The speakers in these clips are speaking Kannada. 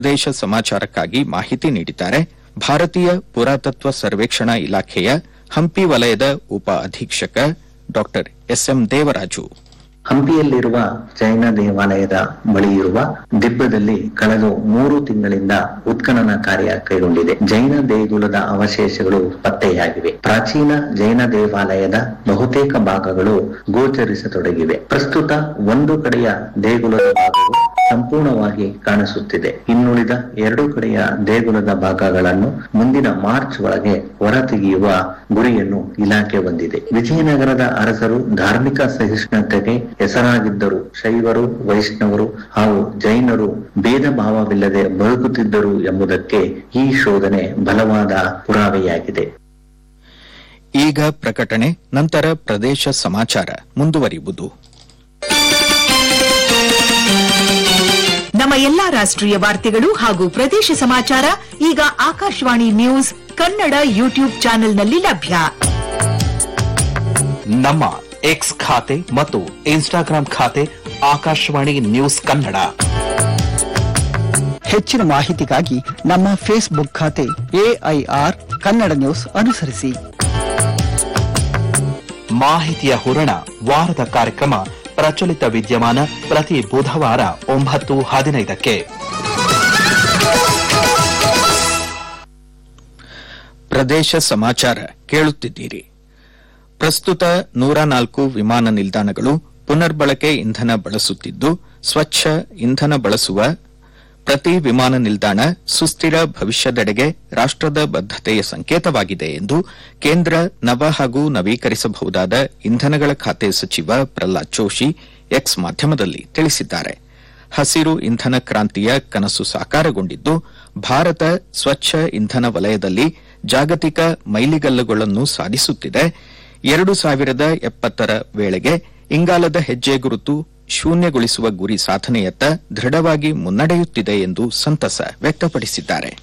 ದೇಶ ಸಮಾಚಾರಕ್ಕಾಗಿ ಮಾಹಿತಿ ನೀಡಿದ್ದಾರೆ ಭಾರತೀಯ ಪುರಾತತ್ವ ಸರ್ವೇಕ್ಷಣಾ ಇಲಾಖೆಯ ಹಂಪಿ ವಲಯದ ಉಪ ಅಧೀಕ್ಷಕ ಡಾ ಎಸ್ಎಂ ದೇವರಾಜು ಹಂಪಿಯಲ್ಲಿರುವ ಜೈನ ದೇವಾಲಯದ ಬಳಿ ಇರುವ ದಿಬ್ಬದಲ್ಲಿ ಕಳೆದ ಮೂರು ತಿಂಗಳಿಂದ ಉತ್ಖನನ ಕಾರ್ಯ ಕೈಗೊಂಡಿದೆ ಜೈನ ದೇಗುಲದ ಅವಶೇಷಗಳು ಪತ್ತೆಯಾಗಿವೆ ಪ್ರಾಚೀನ ಜೈನ ದೇವಾಲಯದ ಬಹುತೇಕ ಭಾಗಗಳು ಗೋಚರಿಸತೊಡಗಿವೆ ಪ್ರಸ್ತುತ ಒಂದು ಕಡೆಯ ದೇಗುಲದ ಭಾಗವು ಸಂಪೂರ್ಣವಾಗಿ ಕಾಣಿಸುತ್ತಿದೆ ಇನ್ನುಳಿದ ಎರಡು ಕಡೆಯ ದೇಗುಲದ ಭಾಗಗಳನ್ನು ಮುಂದಿನ ಮಾರ್ಚ್ ಒಳಗೆ ಹೊರತೆಗೆಯುವ ಗುರಿಯನ್ನು ಇಲಾಖೆ ಹೊಂದಿದೆ ವಿಜಯನಗರದ ಅರಸರು ಧಾರ್ಮಿಕ ಸಹಿಷ್ಣುತೆಗೆ ಹೆಸರಾಗಿದ್ದರು ಶೈವರು ವೈಷ್ಣವರು ಹಾಗೂ ಜೈನರು ಭೇದ ಭಾವವಿಲ್ಲದೆ ಬದುಕುತ್ತಿದ್ದರು ಎಂಬುದಕ್ಕೆ ಈ ಶೋಧನೆ ಬಲವಾದ ಪುರಾವೆಯಾಗಿದೆ ಈಗ ಪ್ರಕಟಣೆ ನಂತರ ಪ್ರದೇಶ ಸಮಾಚಾರ ಮುಂದುವರಿಯುವುದು ನಮ್ಮ ಎಲ್ಲಾ ರಾಷ್ಟ್ರೀಯ ವಾರ್ತೆಗಳು ಹಾಗೂ ಪ್ರದೇಶ ಸಮಾಚಾರ ಈಗ ಆಕಾಶವಾಣಿ ನ್ಯೂಸ್ ಕನ್ನಡ ಯೂಟ್ಯೂಬ್ ಚಾನೆಲ್ನಲ್ಲಿ ಲಭ್ಯ ನಮ್ಮ ಎಕ್ಸ್ ಖಾತೆ ಮತ್ತು ಇನ್ಸ್ಟಾಗ್ರಾಂ ಖಾತೆ ಆಕಾಶವಾಣಿ ನ್ಯೂಸ್ ಕನ್ನಡ ಹೆಚ್ಚಿನ ಮಾಹಿತಿಗಾಗಿ ನಮ್ಮ ಫೇಸ್ಬುಕ್ ಖಾತೆ ಎಐಆರ್ ಕನ್ನಡ ನ್ಯೂಸ್ ಅನುಸರಿಸಿ ಮಾಹಿತಿಯ ಹೂರಣ ವಾರದ ಕಾರ್ಯಕ್ರಮ ಪ್ರಚಲಿತ ವಿದ್ಯಮಾನ ಪ್ರತಿ ಬುಧವಾರ ಒಂಬತ್ತು ಹದಿನೈದಕ್ಕೆ ಪ್ರದೇಶ ಸಮಾಚಾರ ಕೇಳುತ್ತಿದ್ದೀರಿ ಪ್ರಸ್ತುತ ನೂರ ನಾಲ್ಕು ವಿಮಾನ ನಿಲ್ದಾಣಗಳು ಪುನರ್ಬಳಕೆ ಇಂಧನ ಬಳಸುತ್ತಿದ್ದು ಸ್ವಚ್ಛ ಇಂಧನ ಬಳಸುವ ಪ್ರತಿ ವಿಮಾನ ನಿಲ್ದಾಣ ಸುಸ್ಥಿರ ಭವಿಷ್ಯದೆಡೆಗೆ ರಾಷ್ಟದ ಬದ್ದತೆಯ ಸಂಕೇತವಾಗಿದೆ ಎಂದು ಕೇಂದ್ರ ನವ ಹಾಗೂ ನವೀಕರಿಸಬಹುದಾದ ಇಂಧನಗಳ ಖಾತೆ ಸಚಿವ ಪ್ರಹ್ಲಾದ್ ಜೋಶಿ ಎಕ್ಸ್ ಮಾಧ್ಯಮದಲ್ಲಿ ತಿಳಿಸಿದ್ದಾರೆ ಹಸಿರು ಇಂಧನ ಕ್ರಾಂತಿಯ ಕನಸು ಸಾಕಾರಗೊಂಡಿದ್ದು ಭಾರತ ಸ್ವಚ್ಛ ಇಂಧನ ವಲಯದಲ್ಲಿ ಜಾಗತಿಕ ಮೈಲಿಗಲ್ಲುಗಳನ್ನು ಸಾಧಿಸುತ್ತಿದೆ ಎರಡು ಸಾವಿರದ ಎಪ್ಪತ್ತರ ವೇಳೆಗೆ ಇಂಗಾಲದ ಹೆಜ್ಜೆ ಗುರುತು ಶೂನ್ಯಗೊಳಿಸುವ ಗುರಿ ಸಾಧನೆಯತ್ತ ದೃಢವಾಗಿ ಮುನ್ನಡೆಯುತ್ತಿದೆ ಎಂದು ಸಂತಸ ವ್ಯಕ್ತಪಡಿಸಿದ್ದಾರೆ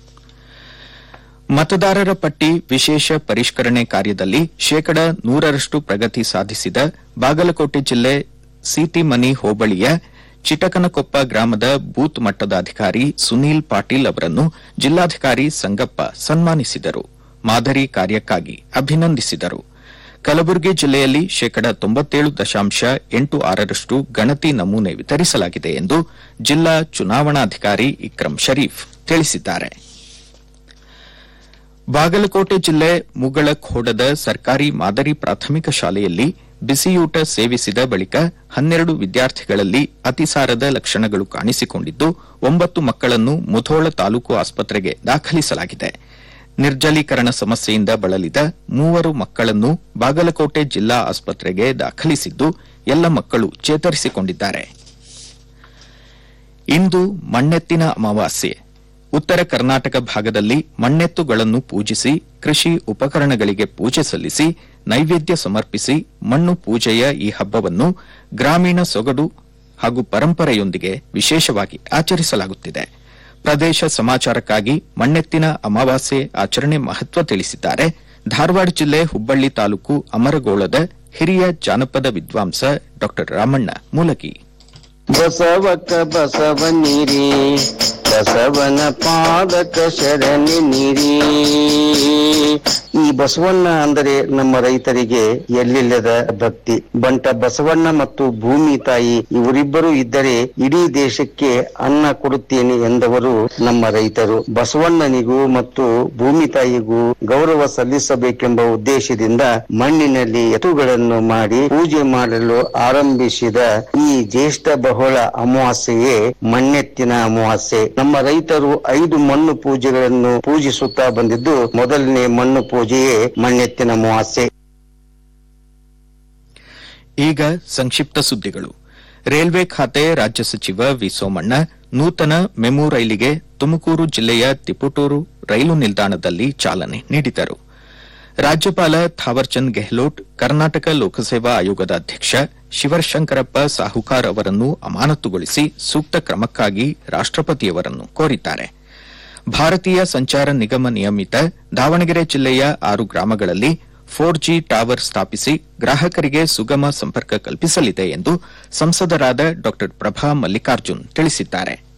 ಮತದಾರರ ಪಟ್ಟಿ ವಿಶೇಷ ಪರಿಷ್ಕರಣೆ ಕಾರ್ಯದಲ್ಲಿ ಶೇಕಡ ನೂರರಷ್ಟು ಪ್ರಗತಿ ಸಾಧಿಸಿದ ಬಾಗಲಕೋಟೆ ಜಿಲ್ಲೆ ಸೀತಿಮನಿ ಹೋಬಳಿಯ ಚಿಟಕನಕೊಪ್ಪ ಗ್ರಾಮದ ಬೂತ್ ಮಟ್ಟದ ಅಧಿಕಾರಿ ಸುನೀಲ್ ಪಾಟೀಲ್ ಅವರನ್ನು ಜಿಲ್ಲಾಧಿಕಾರಿ ಸಂಗಪ್ಪ ಸನ್ಮಾನಿಸಿದರು ಮಾದರಿ ಕಾರ್ಯಕ್ಕಾಗಿ ಅಭಿನಂದಿಸಿದರು ಕಲಬುರಗಿ ಜಿಲ್ಲೆಯಲ್ಲಿ ಶೇಕಡ ತೊಂಬತ್ತೇಳು ದಶಾಂಶ ಎಂಟು ಆರರಷ್ಟು ಗಣತಿ ನಮೂನೆ ವಿತರಿಸಲಾಗಿದೆ ಎಂದು ಜಿಲ್ಲಾ ಚುನಾವಣಾಧಿಕಾರಿ ಇಕ್ರಂ ಶರೀಫ್ ತಿಳಿಸಿದ್ದಾರೆ ಬಾಗಲಕೋಟೆ ಜಿಲ್ಲೆ ಮುಗಳಖೋಡದ ಸರ್ಕಾರಿ ಮಾದರಿ ಪ್ರಾಥಮಿಕ ಶಾಲೆಯಲ್ಲಿ ಬಿಸಿಯೂಟ ಸೇವಿಸಿದ ಬಳಿಕ ಹನ್ನೆರಡು ವಿದ್ಯಾರ್ಥಿಗಳಲ್ಲಿ ಅತಿಸಾರದ ಲಕ್ಷಣಗಳು ಕಾಣಿಸಿಕೊಂಡಿದ್ದು ಒಂಬತ್ತು ಮಕ್ಕಳನ್ನು ಮುಧೋಳ ತಾಲೂಕು ಆಸ್ಪತ್ರೆಗೆ ದಾಖಲಿಸಲಾಗಿದೆ ನಿರ್ಜಲೀಕರಣ ಸಮಸ್ಯೆಯಿಂದ ಬಳಲಿದ ಮೂವರು ಮಕ್ಕಳನ್ನು ಬಾಗಲಕೋಟೆ ಜಿಲ್ಲಾ ಆಸ್ಪತ್ರೆಗೆ ದಾಖಲಿಸಿದ್ದು ಎಲ್ಲ ಮಕ್ಕಳು ಚೇತರಿಸಿಕೊಂಡಿದ್ದಾರೆ ಇಂದು ಮಣ್ಣೆತ್ತಿನ ಅಮಾವಾಸ್ಯೆ ಉತ್ತರ ಕರ್ನಾಟಕ ಭಾಗದಲ್ಲಿ ಮಣ್ಣೆತ್ತುಗಳನ್ನು ಪೂಜಿಸಿ ಕೃಷಿ ಉಪಕರಣಗಳಿಗೆ ಪೂಜೆ ಸಲ್ಲಿಸಿ ನೈವೇದ್ಯ ಸಮರ್ಪಿಸಿ ಮಣ್ಣು ಪೂಜೆಯ ಈ ಹಬ್ಬವನ್ನು ಗ್ರಾಮೀಣ ಸೊಗಡು ಹಾಗೂ ಪರಂಪರೆಯೊಂದಿಗೆ ವಿಶೇಷವಾಗಿ ಆಚರಿಸಲಾಗುತ್ತಿದೆ ಪ್ರದೇಶ ಸಮಾಚಾರಕ್ಕಾಗಿ ಮಣ್ಣೆತ್ತಿನ ಅಮಾವಾಸ್ಯೆ ಆಚರಣೆ ಮಹತ್ವ ತಿಳಿಸಿದ್ದಾರೆ ಧಾರವಾಡ ಜಿಲ್ಲೆ ಹುಬ್ಬಳ್ಳಿ ತಾಲೂಕು ಅಮರಗೋಳದ ಹಿರಿಯ ಜಾನಪದ ವಿದ್ವಾಂಸ ಡಾ ರಾಮಣ್ಣ ಮೂಲಗಿ ಬಸವಕ ಬಸವನಿರಿ ಬಸವನ ಪಾದಕ ಶರಣಿ ನಿರಿ ಈ ಬಸವಣ್ಣ ಅಂದರೆ ನಮ್ಮ ರೈತರಿಗೆ ಎಲ್ಲಿಲ್ಲದ ಭಕ್ತಿ ಬಂಟ ಬಸವಣ್ಣ ಮತ್ತು ಭೂಮಿ ತಾಯಿ ಇವರಿಬ್ಬರು ಇದ್ದರೆ ಇಡೀ ದೇಶಕ್ಕೆ ಅನ್ನ ಕೊಡುತ್ತೇನೆ ಎಂದವರು ನಮ್ಮ ರೈತರು ಬಸವಣ್ಣನಿಗೂ ಮತ್ತು ಭೂಮಿ ತಾಯಿಗೂ ಗೌರವ ಸಲ್ಲಿಸಬೇಕೆಂಬ ಉದ್ದೇಶದಿಂದ ಮಣ್ಣಿನಲ್ಲಿ ಎತ್ತುಗಳನ್ನು ಮಾಡಿ ಪೂಜೆ ಮಾಡಲು ಆರಂಭಿಸಿದ ಈ ಜ್ಯೇಷ್ಠ ಬಹುಳ ಅಮಾವಾಸ್ಯೆಯೇ ಮಣ್ಣೆತ್ತಿನ ಅಮಾವಾಸ್ಯೆ ನಮ್ಮ ರೈತರು ಐದು ಮಣ್ಣು ಪೂಜೆಗಳನ್ನು ಪೂಜಿಸುತ್ತಾ ಬಂದಿದ್ದು ಮೊದಲನೇ ಮಣ್ಣು ಪೂಜೆಯೇ ಮಣ್ಣೆತ್ತಿನ ಅಮಾವಾಸ್ಯೆ ಈಗ ಸಂಕ್ಷಿಪ್ತ ಸುದ್ದಿಗಳು ರೈಲ್ವೆ ಖಾತೆ ರಾಜ್ಯ ಸಚಿವ ವಿ ಸೋಮಣ್ಣ ನೂತನ ಮೆಮು ರೈಲಿಗೆ ತುಮಕೂರು ಜಿಲ್ಲೆಯ ತಿಪಟೂರು ರೈಲು ನಿಲ್ದಾಣದಲ್ಲಿ ಚಾಲನೆ ನೀಡಿದರು ರಾಜ್ಯಪಾಲ ಥಾವರ್ಚಂದ್ ಗೆಹ್ಲೋಟ್ ಕರ್ನಾಟಕ ಲೋಕಸೇವಾ ಆಯೋಗದ ಅಧ್ಯಕ್ಷ ಶಿವಶಂಕರಪ್ಪ ಸಾಹುಕಾರ್ ಅವರನ್ನು ಅಮಾನತುಗೊಳಿಸಿ ಸೂಕ್ತ ಕ್ರಮಕ್ಕಾಗಿ ರಾಷ್ಟಪತಿಯವರನ್ನು ಕೋರಿದ್ದಾರೆ ಭಾರತೀಯ ಸಂಚಾರ ನಿಗಮ ನಿಯಮಿತ ದಾವಣಗೆರೆ ಜಿಲ್ಲೆಯ ಆರು ಗ್ರಾಮಗಳಲ್ಲಿ ಫೋರ್ ಜಿ ಟವರ್ ಸ್ಥಾಪಿಸಿ ಗ್ರಾಹಕರಿಗೆ ಸುಗಮ ಸಂಪರ್ಕ ಕಲ್ಪಿಸಲಿದೆ ಎಂದು ಸಂಸದರಾದ ಡಾ ಪ್ರಭಾ ಮಲ್ಲಿಕಾರ್ಜುನ್ ತಿಳಿಸಿದ್ದಾರೆ